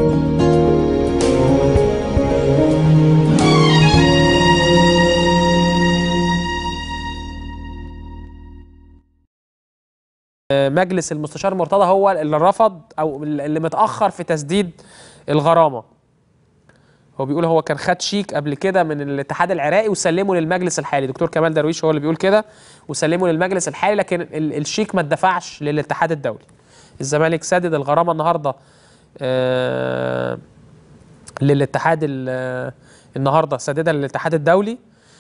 مجلس المستشار مرتضى هو اللي رفض او اللي متاخر في تسديد الغرامه هو بيقول هو كان خد شيك قبل كده من الاتحاد العراقي وسلمه للمجلس الحالي دكتور كمال درويش هو اللي بيقول كده وسلمه للمجلس الحالي لكن ال- الشيك ما اتدفعش للاتحاد الدولي الزمالك سدد الغرامه النهارده آه للاتحاد ال- النهارده سددها للاتحاد الدولي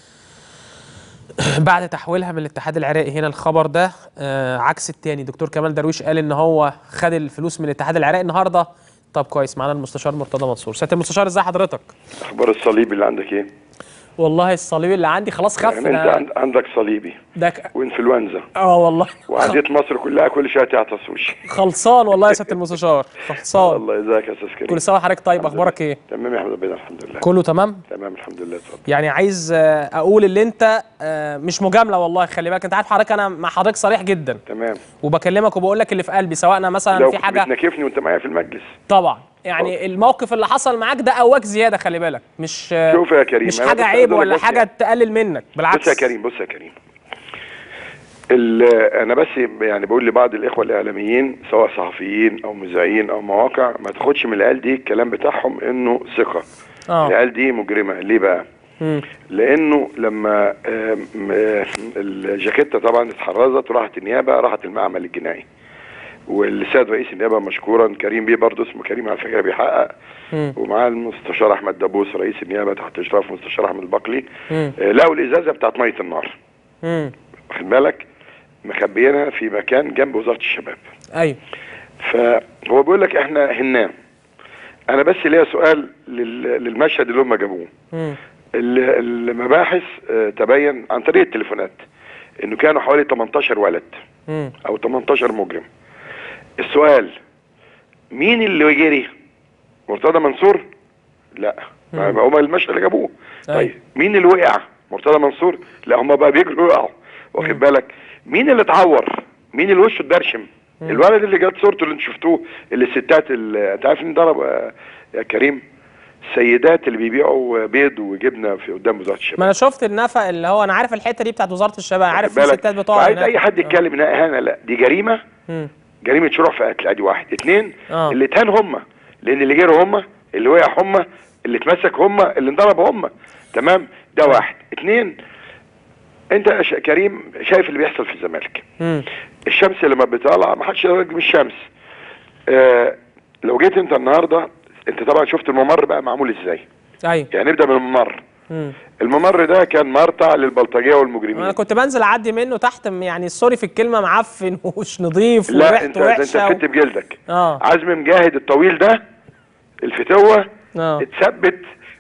بعد تحويلها من الاتحاد العراقي هنا الخبر ده آه عكس التاني دكتور كمال درويش قال ان هو خد الفلوس من الاتحاد العراقي النهارده طب كويس معانا المستشار مرتضى منصور سياده المستشار ازي حضرتك اخبار الصليبي اللي عندك ايه؟ والله الصليبي اللي عندي خلاص خف يعني انت ده, عند- عندك صليبي ده ك- وانفلونزا اه والله وعندية مصر كلها كل شويه تعطس وشي خلصان والله يا سياده المستشار خلصان الله ازيك يا استاذ كريم كل سنه وحضرتك طيب اخبارك ايه تمام يا احمد ربنا الحمد لله كله تمام تمام الحمد لله اتفضل يعني عايز آه، اقول اللي انت آه، مش مجامله والله خلي بالك انت عارف حضرتك انا مع حضرتك صريح جدا تمام وبكلمك وبقول لك اللي في قلبي سواء انا مثلا لو في كنت حاجه بتناكفني وانت معايا في المجلس طبعا يعني الموقف اللي حصل معاك ده قواك زياده خلي بالك مش آه، شوف يا كريم مش أنا حاجه بس عيب عايز أقول ولا لك بس حاجه يعني. تقلل منك بالعكس بص يا كريم بص يا كريم ال- انا بس يعني بقول لبعض الاخوه الاعلاميين سواء صحفيين او مذيعين او مواقع ما تاخدش من العيال دي الكلام بتاعهم انه ثقه اه العيال دي مجرمه ليه بقى؟ مم. لانه لما آم، آه، الجاكيته طبعا اتحرزت وراحت النيابه راحت المعمل الجنائي والسيد رئيس النيابه مشكورا كريم بيه برضه اسمه كريم على فكره بيحقق مم. ومعاه المستشار احمد دبوس رئيس النيابه تحت اشراف المستشار احمد البقلي مم. آه، لقوا الازازه بتاعت ميه النار مم. واخد بالك مخبيينها في مكان جنب وزاره الشباب ايوه فهو بيقول لك احنا هنام انا بس ليا سؤال لل- للمشهد اللي هم جابوه مم. ال- المباحث آه، تبين عن طريق التليفونات انه كانوا حوالي 18 ولد مم. او 18 مجرم السؤال مين اللي جري مرتضى منصور لا ما مم. هم المشهد اللي جابوه أيوة. طيب مين اللي وقع مرتضى منصور لا هم بقى بيجروا يقعوا مم. واخد بالك مين اللي اتعور مين اللي وشه اتبرشم مم. الولد اللي جت صورته اللي انتوا شفتوه اللي الستات اللي انت عارف مين ضرب آه، يا كريم السيدات اللي بيبيعوا بيض وجبنه في قدام وزاره الشباب ما انا شفت النفق اللي هو انا عارف الحته دي بتاعت وزاره الشباب عارف في واخد بالك؟ ستات بتوع فعايز هناك. اي حد آه. يتكلم انها اهانه لا دي جريمه مم. جريمه شروع في قتل ادي واحد اتنين آه. اللي اتهان هم لان اللي جروا هم اللي وقع هم اللي اتمسك هم اللي انضرب هم تمام ده واحد اتنين انت يا ش- كريم شايف اللي بيحصل في الزمالك مم. الشمس لما بتطلع ما حدش يراجع من الشمس آه لو جيت انت النهارده انت طبعا شفت الممر بقى معمول ازاي ايوه يعني نبدا من الممر مم. الممر ده كان مرتع للبلطجيه والمجرمين انا كنت بنزل اعدي منه تحت م- يعني سوري في الكلمه معفن ومش نظيف لا انت وريحته ده انت وحشه فت بجلدك اه عزمي مجاهد الطويل ده الفتوه اه اتثبت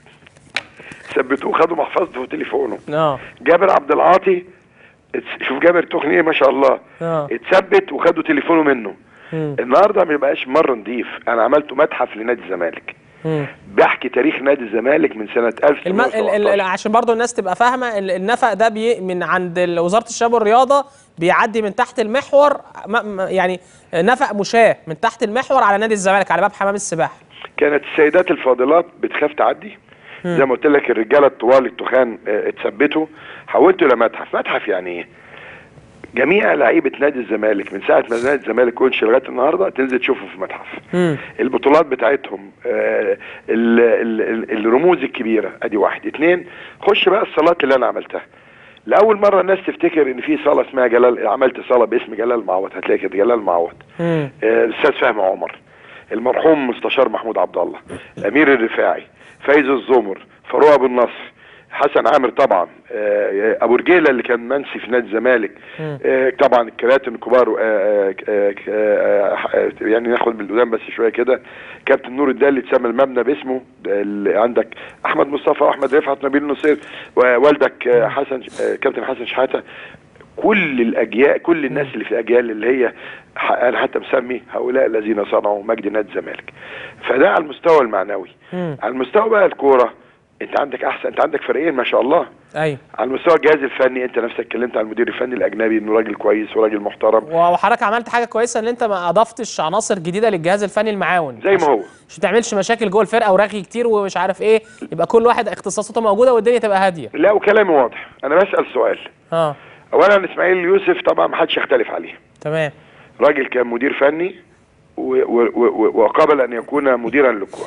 ثبتوه خدوا محفظته وتليفونه اه جابر عبد العاطي اتس- شوف جابر تخني ايه ما شاء الله اه اتثبت وخدوا تليفونه منه مم. النهارده ما بيبقاش مره نضيف انا عملته متحف لنادي الزمالك مم. بحكي تاريخ نادي الزمالك من سنه الم... ال... ال... ال... 1917 عشان برضو الناس تبقى فاهمه ال- النفق ده بي... من عند ال- وزاره الشباب والرياضه بيعدي من تحت المحور م... م... يعني نفق مشاه من تحت المحور على نادي الزمالك على باب حمام السباحه كانت السيدات الفاضلات بتخاف تعدي زي ما قلت لك الرجاله الطوال التخان اه، اتثبتوا حولته لمتحف متحف يعني ايه جميع لعيبه نادي الزمالك من ساعه ما نادي الزمالك ونش لغايه النهارده تنزل تشوفه في متحف مم. البطولات بتاعتهم آه، ال- ال- ال- الرموز الكبيره ادي واحد اتنين خش بقى الصالات اللي انا عملتها لاول مره الناس تفتكر ان في صاله اسمها جلال عملت صاله باسم جلال معوض هتلاقي كده جلال معوض مم. آه، الاستاذ فهمي عمر المرحوم مستشار محمود عبد الله الامير الرفاعي فايز الزمر فاروق ابو النصر حسن عامر طبعا آه، ابو رجيله اللي كان منسي في نادي الزمالك مم. آه، طبعا الكباتن الكبار آه، آه، آه، آه، آه، يعني ناخد من القدام بس شويه كده كابتن نور الدالي اتسمى المبنى باسمه اللي عندك احمد مصطفى واحمد رفعت نبيل نصير ووالدك آه، حسن آه، كابتن حسن شحاته كل الاجيال كل الناس اللي في الاجيال اللي هي ح- انا حتى مسمي هؤلاء الذين صنعوا مجد نادي الزمالك فده على المستوى المعنوي مم. على المستوى بقى الكوره انت عندك احسن انت عندك فريقين ما شاء الله ايوه على مستوى الجهاز الفني انت نفسك اتكلمت عن المدير الفني الاجنبي انه راجل كويس وراجل محترم وحضرتك عملت حاجه كويسه ان انت ما اضفتش عناصر جديده للجهاز الفني المعاون زي ما هو مش تعملش مشاكل جوه الفرقه ورغي كتير ومش عارف ايه يبقى كل واحد اختصاصاته موجوده والدنيا تبقى هاديه لا وكلامي واضح انا بسال سؤال اه اولا اسماعيل يوسف طبعا ما حدش يختلف عليه تمام راجل كان مدير فني و- و- و- وقبل ان يكون مديرا للكوره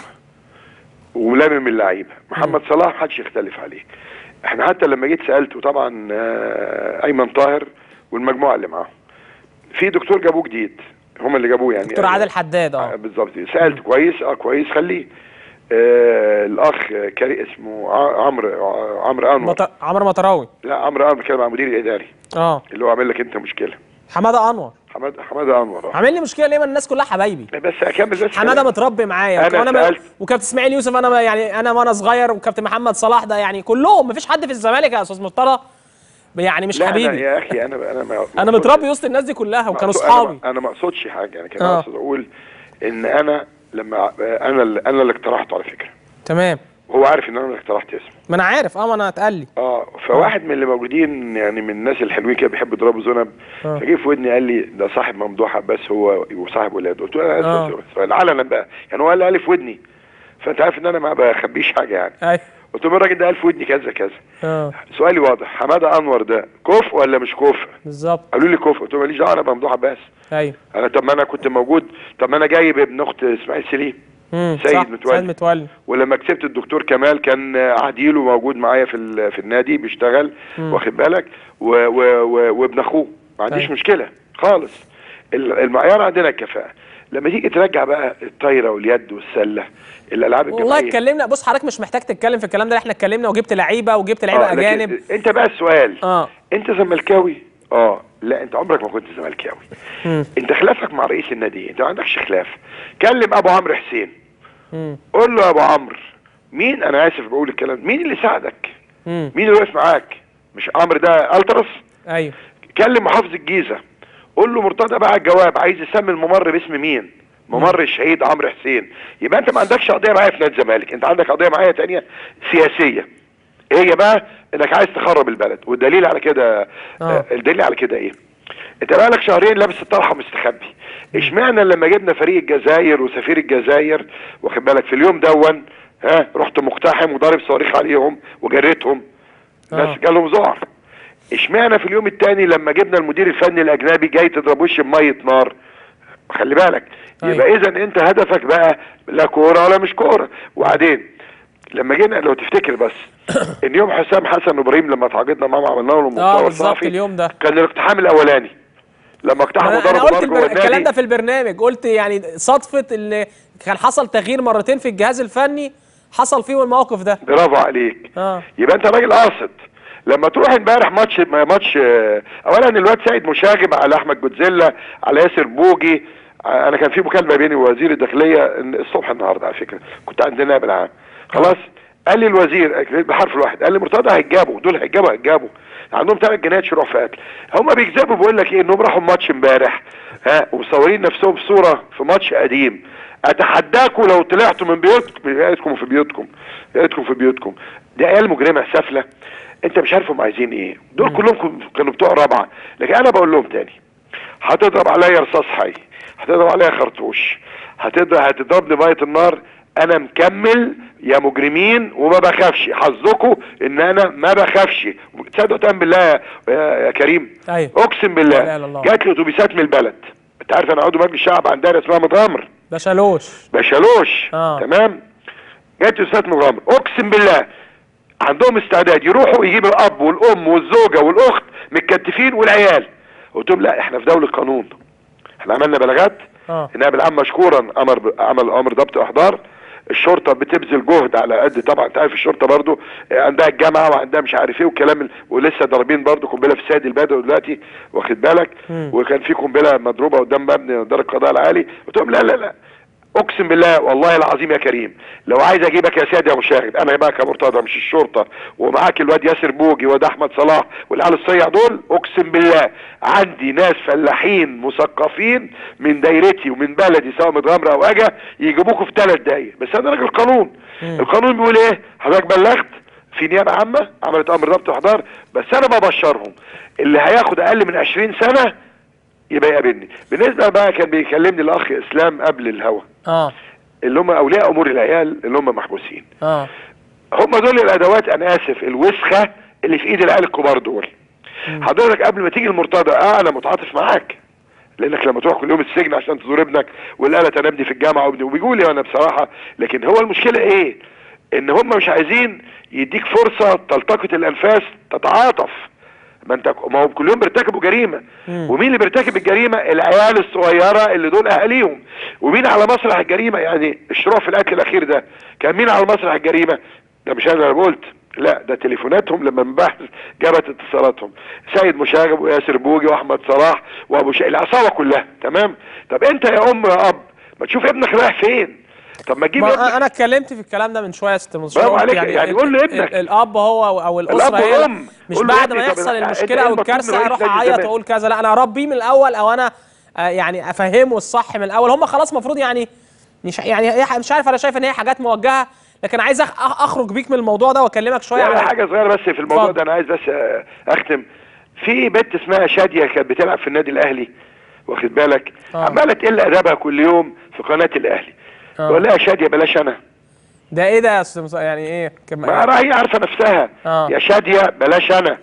وملامم اللعيبه محمد صلاح ما حدش يختلف عليه احنا حتى لما جيت سالته طبعا آه، ايمن طاهر والمجموعه اللي معاه في دكتور جابوه جديد هم اللي جابوه يعني دكتور عادل حداد آه، اه بالظبط سالت كويس اه كويس خليه آه الاخ كري اسمه ع- عمرو ع- عمرو انور مط... عمرو مطراوي لا عمرو انور بيتكلم عن المدير الاداري اه اللي هو عامل لك انت مشكله حماده انور حماد حماده انور آه. عامل لي مشكله ليه ما الناس كلها حبايبي بس اكمل بس حماده كلام. متربي معايا أنا وانا ما... سألت. وكابتن اسماعيل يوسف انا ما يعني انا وانا صغير وكابتن محمد صلاح ده يعني كلهم مفيش حد في الزمالك يا استاذ مرتضى يعني مش لا أنا حبيبي يا اخي انا انا ما انا متربي وسط الناس دي كلها وكانوا مقصود- اصحابي انا, أنا ما اقصدش حاجه انا كان آه. اقصد اقول ان انا لما انا اللي انا اللي اقترحته على فكره تمام هو عارف ان انا اللي اقترحت اسمه ما انا عارف اه ما انا اتقال لي اه فواحد من اللي موجودين يعني من الناس الحلوين كده بيحبوا يضربوا ذنب آه. فجه في ودني قال لي ده صاحب ممدوح عباس هو وصاحب ولاده قلت له انا آه. اسف سؤال علنا بقى يعني هو قال لي في ودني فانت عارف ان انا ما بخبيش حاجه يعني ايوه قلت له الراجل ده قال في ودني كذا كذا اه سؤالي واضح حماده انور ده كفء ولا مش كفء بالظبط قالوا لي كفء قلت له ماليش دعوه انا بممدوح عباس ايوه انا طب ما انا كنت موجود طب ما انا جايب ابن اخت اسماعيل سليم امم سيد صح متولي. سيد متولي ولما كسبت الدكتور كمال كان عديله موجود معايا في ال- في النادي بيشتغل مم. واخد بالك و و و وابن اخوه ما عنديش طيب. مشكله خالص ال- المعيار عندنا الكفاءه لما تيجي ترجع بقى الطايره واليد والسله الالعاب والله الجماعيه اتكلمنا بص حضرتك مش محتاج تتكلم في الكلام ده احنا اتكلمنا وجبت لعيبه وجبت لعيبه آه، لكن اجانب انت بقى السؤال اه انت زملكاوي اه لا انت عمرك ما كنت زملكاوي امم انت خلافك مع رئيس النادي انت ما عندكش خلاف كلم ابو عمرو حسين امم قول له يا ابو عمرو مين انا اسف بقول الكلام مين اللي ساعدك امم مين اللي واقف معاك مش عمرو ده الترس ايوه كلم محافظ الجيزه قول له مرتضى بقى الجواب عايز يسمي الممر باسم مين ممر الشهيد عمرو حسين يبقى انت ما عندكش قضيه معايا في نادي الزمالك انت عندك قضيه معايا تانية سياسيه ايه هي بقى انك عايز تخرب البلد والدليل على كده آه. آه. الدليل على كده ايه انت بقالك شهرين لابس الطرحه مستخبي اشمعنى لما جبنا فريق الجزائر وسفير الجزائر واخد بالك في اليوم دون ها رحت مقتحم وضارب صواريخ عليهم وجريتهم آه. بس جالهم ذعر اشمعنى في اليوم الثاني لما جبنا المدير الفني الاجنبي جاي تضرب وش بميه نار خلي بالك يبقى اذا انت هدفك بقى لا كوره ولا مش كوره وبعدين لما جينا لو تفتكر بس ان يوم حسام حسن ابراهيم لما تعاقدنا معاه عملنا له اه المؤتمر بالظبط الصحفي اليوم ده كان الاقتحام الاولاني لما اقتحموا انا أنا ضربوا قلت نار جوه البر... الكلام النادي ده في البرنامج قلت يعني صدفه اللي كان حصل تغيير مرتين في الجهاز الفني حصل فيه الموقف ده برافو عليك اه يبقى انت راجل قاصد لما تروح امبارح ماتش ماتش آه، اولا الواد سيد مشاغب على احمد جوتزيلا على ياسر بوجي آه، انا كان في مكالمه بيني ووزير الداخليه إن- الصبح النهارده على فكره كنت عند النائب العام خلاص قال لي الوزير بحرف الواحد قال لي مرتضى هيتجابوا دول هيتجابوا هيتجابوا عندهم ثلاث جنيهات شروع في قتل هم بيكذبوا بيقول لك ايه انهم راحوا ماتش امبارح ها ومصورين نفسهم بصوره في ماتش قديم اتحداكم لو طلعتوا من بيوتكم بيوتكم في بيوتكم بيوتكم في بيوتكم دي عيال مجرمه سافله انت مش عارف هم عايزين ايه دول كلهم كن- كانوا بتوع رابعه لكن انا بقول لهم تاني هتضرب عليا رصاص حي هتضرب عليا خرطوش هتضرب هتضربني ميه النار انا مكمل يا مجرمين وما بخافش حظكم ان انا ما بخافش تصدق تأمن بالله يا, يا كريم ايوه اقسم لا إله إلا بالله الله. جات لي اتوبيسات من البلد انت عارف انا عضو مجلس الشعب عن دايره اسمها متغمر ده شالوش بشالوش آه. تمام جات لي اتوبيسات متغمر اقسم بالله عندهم استعداد يروحوا يجيبوا الاب والام والزوجه والاخت متكتفين والعيال قلت لهم لا احنا في دوله قانون احنا عملنا بلاغات اه النائب العام مشكورا امر ب... عمل امر ضبط احضار الشرطه بتبذل جهد على قد طبعا انت عارف الشرطه برضو عندها الجامعه وعندها مش عارف ايه والكلام ال... ولسه ضاربين برضو قنبله في السيد البدوي دلوقتي واخد بالك مم. وكان في قنبله مضروبه قدام مبنى دار القضاء العالي قلت لهم لا لا لا اقسم بالله والله العظيم يا كريم لو عايز اجيبك يا سيدي يا مشاهد انا بقى كمرتضى مش الشرطه ومعاك الواد ياسر بوجي واد احمد صلاح والعيال الصيع دول اقسم بالله عندي ناس فلاحين مثقفين من دايرتي ومن بلدي سواء متغمره او اجا يجيبوكوا في ثلاث دقايق بس انا راجل قانون مم. القانون بيقول ايه حضرتك بلغت في نيابه عامه عملت امر ضبط واحضار بس انا ببشرهم اللي هياخد اقل من 20 سنه يبقى يقابلني بالنسبه بقى كان بيكلمني الاخ اسلام قبل الهوا اه اللي هم اولياء امور العيال اللي هم محبوسين اه هم دول الادوات انا اسف الوسخه اللي في ايد العيال الكبار دول حضرتك قبل ما تيجي المرتضى اه انا متعاطف معاك لانك لما تروح كل يوم السجن عشان تزور ابنك والآلة تنامني في الجامعه وابني وبيقول لي انا بصراحه لكن هو المشكله ايه؟ ان هم مش عايزين يديك فرصه تلتقط الانفاس تتعاطف ما انت ما هم كل يوم بيرتكبوا جريمه مم. ومين اللي بيرتكب الجريمه العيال الصغيره اللي دول اهاليهم ومين على مسرح الجريمه يعني الشروع في القتل الاخير ده كان مين على مسرح الجريمه ده مش انا اللي قلت لا ده تليفوناتهم لما مباحث جابت اتصالاتهم سيد مشاغب وياسر بوجي واحمد صلاح وابو شيء العصابه كلها تمام طب انت يا ام يا اب ما تشوف ابنك رايح فين طب ما تجيب ما ابنك انا اتكلمت في الكلام ده من شويه يا ست مصطفى برافو قلت عليك، يعني قول ال- لابنك. ال- الاب هو او الاسره الأب هي والأم. مش قول له بعد ابني ما طب يحصل أنت- المشكله أنت او المطلوب الكارثه من اروح رئيس نادي اعيط الزمالك. واقول كذا لا انا اربيه من الاول او انا آه، يعني افهمه الصح من الاول هم خلاص المفروض يعني مش يعني هي مش عارف انا شايف ان هي حاجات موجهه لكن عايز أخ- أخ- اخرج بيك من الموضوع ده واكلمك شويه يعني على حاجه صغيره بس في الموضوع اتفضل. ده انا عايز بس آه، اختم في بنت اسمها شاديه كانت بتلعب في النادي الاهلي واخد بالك آه. عماله تقل ادبها كل يوم في قناه الاهلي آه. بقول لها يا شاديه بلاش انا ده ايه ده يا استاذ مصطفى؟ يعني ايه كم... ما راهي عارفه نفسها آه. يا شاديه بلاش انا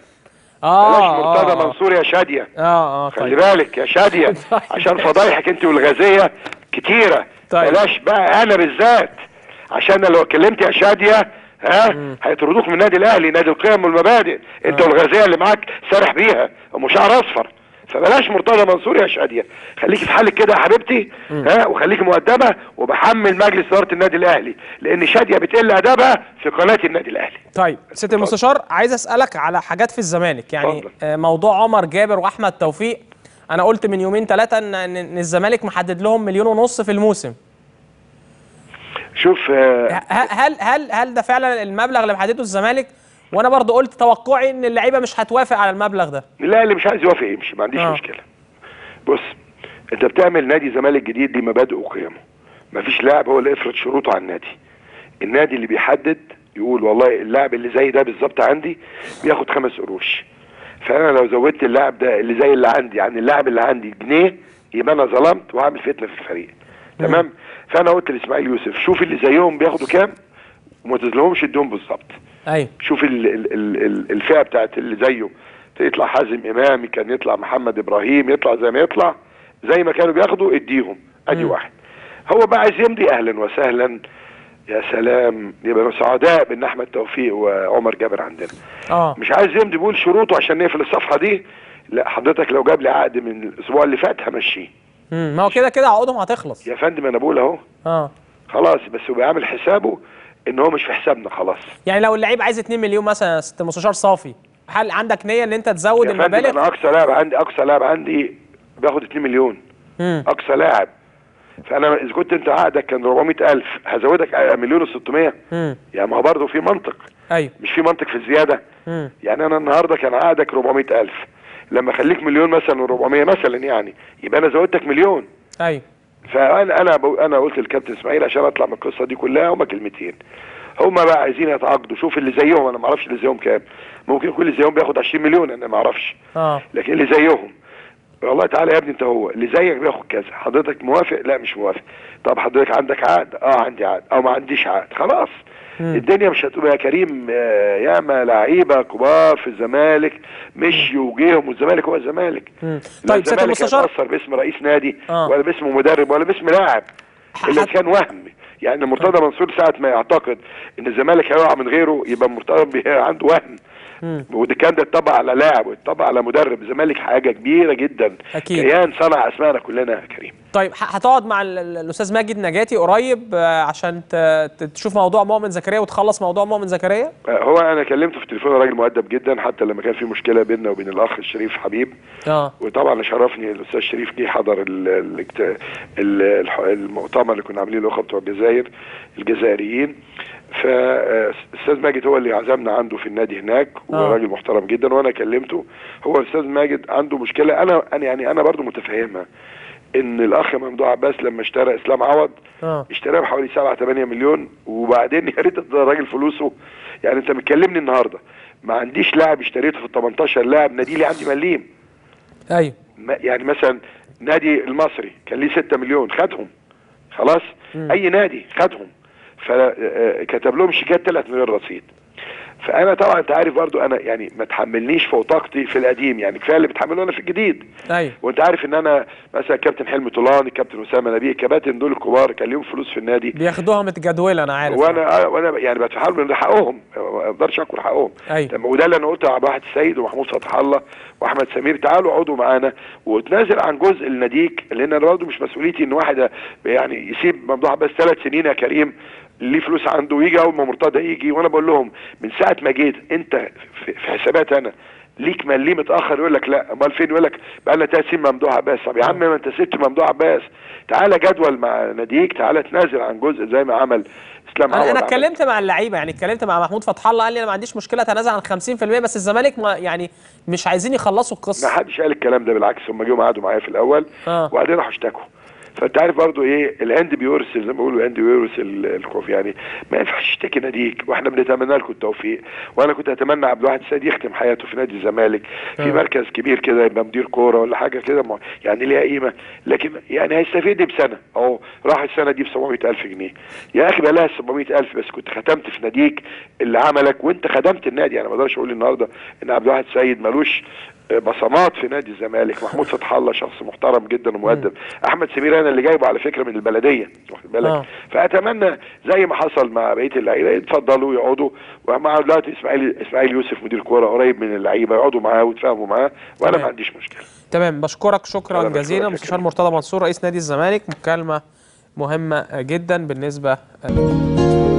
اه بلاش مرتضى اه منصور يا شاديه اه اه خلي طيب بالك يا شاديه طيب. عشان فضايحك انت والغازيه كتيره طيب. بلاش بقى انا بالذات عشان لو اتكلمت يا شاديه ها هيطردوك من النادي الاهلي نادي القيم والمبادئ انت آه. والغازيه اللي معاك سارح بيها ام شعر اصفر فبلاش مرتضى منصور يا شاديه خليكي في حالك كده يا حبيبتي ها وخليكي مؤدبه وبحمل مجلس اداره النادي الاهلي لان شاديه بتقل ادبها في قناه النادي الاهلي طيب ست المستشار عايز اسالك على حاجات في الزمالك يعني اتفضل. آه، موضوع عمر جابر واحمد توفيق انا قلت من يومين ثلاثه ان ان إن الزمالك محدد لهم مليون ونص في الموسم شوف آه، ه- هل هل هل ده فعلا المبلغ اللي محدده الزمالك وانا برضو قلت توقعي ان اللعيبه مش هتوافق على المبلغ ده لا اللي مش عايز يوافق يمشي ما عنديش آه. مشكله بص انت بتعمل نادي زمالك جديد ليه مبادئ وقيمه مفيش لاعب هو اللي يفرض شروطه على النادي النادي اللي بيحدد يقول والله اللاعب اللي زي ده بالظبط عندي بياخد خمس قروش فانا لو زودت اللاعب ده اللي زي اللي عندي عن اللاعب اللي عندي جنيه يبقى انا ظلمت وهعمل فتنه في الفريق تمام فانا قلت لاسماعيل يوسف شوف اللي زيهم بياخدوا كام وما تظلمهمش اديهم بالظبط ايوه شوف ال ال ال ال الفئه بتاعت اللي زيه يطلع حازم امام كان يطلع محمد ابراهيم يطلع زي ما يطلع زي ما كانوا بياخدوا اديهم ادي مم. واحد هو بقى عايز يمضي اهلا وسهلا يا سلام يبقى سعداء بان احمد توفيق وعمر جابر عندنا اه مش عايز يمضي بيقول شروطه عشان نقفل الصفحه دي لا حضرتك لو جاب لي عقد من الاسبوع اللي فات همشيه مم، ما هو كده كده عقودهم هتخلص يا فندم انا بقول اهو اه خلاص بس هو بيعمل حسابه ان هو مش في حسابنا خلاص يعني لو اللعيب عايز 2 مليون مثلا يا ست مستشار صافي هل عندك نيه ان انت تزود يا فندم المبالغ انا اقصى لاعب عندي اقصى لاعب عندي بياخد 2 مليون مم. اقصى لاعب فانا اذا كنت انت عقدك كان 400000 هزودك على مليون و600 مم. يعني ما هو برضه في منطق ايوه مش في منطق في الزياده مم. يعني انا النهارده كان عقدك 400000 لما اخليك مليون مثلا و400 مثلا يعني يبقى انا زودتك مليون ايوه فانا انا بقول- انا قلت للكابتن اسماعيل عشان اطلع من القصه دي كلها هما كلمتين هما بقى عايزين يتعاقدوا شوف اللي زيهم انا ما اعرفش اللي زيهم كام ممكن يكون اللي زيهم بياخد 20 مليون انا ما اعرفش اه لكن اللي زيهم والله تعالى يا ابني انت هو اللي زيك بياخد كذا حضرتك موافق لا مش موافق طب حضرتك عندك عقد اه عندي عقد او ما عنديش عقد خلاص مم. الدنيا مش هتبقى يا كريم آه، ياما لعيبه كبار في الزمالك مش يوجيهم والزمالك هو الزمالك مم. لا طيب ست الزمالك المستشار هيتأثر باسم رئيس نادي آه. ولا باسم مدرب ولا باسم لاعب الا حت- كان وهم يعني مرتضى منصور ساعه ما يعتقد ان الزمالك هيقع من غيره يبقى مرتضى بي- عنده وهم مم. وده كان ده اتطبق على لاعب واتطبق على مدرب الزمالك حاجه كبيره جدا أكيد. كيان صنع اسمائنا كلنا يا كريم طيب ح- هتقعد مع ال- ال- الاستاذ ماجد نجاتي قريب آه، عشان ت- ت- تشوف موضوع مؤمن زكريا وتخلص موضوع مؤمن زكريا آه، هو انا كلمته في التليفون راجل مؤدب جدا حتى لما كان في مشكله بيننا وبين الاخ الشريف حبيب اه وطبعا شرفني الاستاذ شريف جه حضر ال- ال- ال- الح- المؤتمر اللي كنا عاملينه الاخوه بتوع الجزائر الجزائريين فالاستاذ ماجد هو اللي عزمنا عنده في النادي هناك آه. وراجل محترم جدا وانا كلمته هو الاستاذ ماجد عنده مشكله انا انا يعني انا برضو متفهمها ان الاخ ممدوح عباس لما اشترى اسلام عوض اه اشتراه بحوالي 7 8 مليون وبعدين يا ريت ده الراجل فلوسه يعني انت متكلمني النهارده ما عنديش لاعب اشتريته في ال 18 لاعب نادي لي عندي مليم ايوه ما- يعني مثلا نادي المصري كان ليه 6 مليون خدهم خلاص مم. اي نادي خدهم فكتب لهم شيكات 3 مليون رصيد فانا طبعا انت عارف برضو انا يعني ما تحملنيش فوق طاقتي في القديم يعني كفايه اللي بتحمله انا في الجديد ايوه وانت عارف ان انا مثلا كابتن حلمي طولان الكابتن اسامه نبيه الكباتن دول الكبار كان ليهم فلوس في النادي بياخدوها متجدوله انا عارف وانا آه، وانا يعني بتحاول من حقهم ما اقدرش اكل حقهم ايوه لما وده اللي انا قلته على عبد الواحد السيد ومحمود فتح الله واحمد سمير تعالوا اقعدوا معانا وتنازل عن جزء لناديك لان انا برضه مش مسؤوليتي ان واحد يعني يسيب ممدوح بس ثلاث سنين يا كريم ليه فلوس عنده ويجي اول ما مرتضى يجي وانا بقول لهم من ساعه ما جيت انت في في حسابات انا ليك مليه متاخر يقول لك لا امال فين يقول لك بقى لنا ثلاث سنين ممدوح عباس طب يا عم ما انت سبت ممدوح عباس تعالى جدول مع ناديك تعالى تنازل عن جزء زي ما عمل اسلام عوض انا انا عمل. اتكلمت مع اللعيبه يعني اتكلمت مع محمود فتح الله قال لي انا ما عنديش مشكله اتنازل عن 50% بس الزمالك ما يعني مش عايزين يخلصوا ما القصه حدش قال الكلام ده بالعكس هم جم قعدوا معايا في الاول اه وبعدين راحوا اشتكوا فانت عارف برضو ايه العند بيورث زي ما بيقولوا العند بيورث ال- الخوف يعني ما ينفعش تشتكي ناديك واحنا بنتمنى لكم التوفيق وانا كنت اتمنى عبد الواحد السيد يختم حياته في نادي الزمالك في آه. مركز كبير كده يبقى مدير كوره ولا حاجه كده ما- يعني ليها قيمه لكن يعني هيستفيد بسنه اهو راح السنه دي ب 700000 جنيه يا اخي بقى لها 700000 بس كنت ختمت في ناديك اللي عملك وانت خدمت النادي انا ما اقدرش اقول النهارده ان عبد الواحد السيد ملوش بصمات في نادي الزمالك محمود فتح الله شخص محترم جدا ومؤدب احمد سمير انا اللي جايبه على فكره من البلديه واخد بالك آه. فاتمنى زي ما حصل مع بقيه اللعيبه يتفضلوا يقعدوا ومع دلوقتي اسماعيل اسماعيل يوسف مدير كوره قريب من اللعيبه يقعدوا معاه ويتفاهموا معاه وانا تمام. ما عنديش مشكله تمام بشكرك شكرا أنا بشكرك جزيلا يا مستشار كريم. مرتضى منصور رئيس نادي الزمالك مكالمه مهمه جدا بالنسبه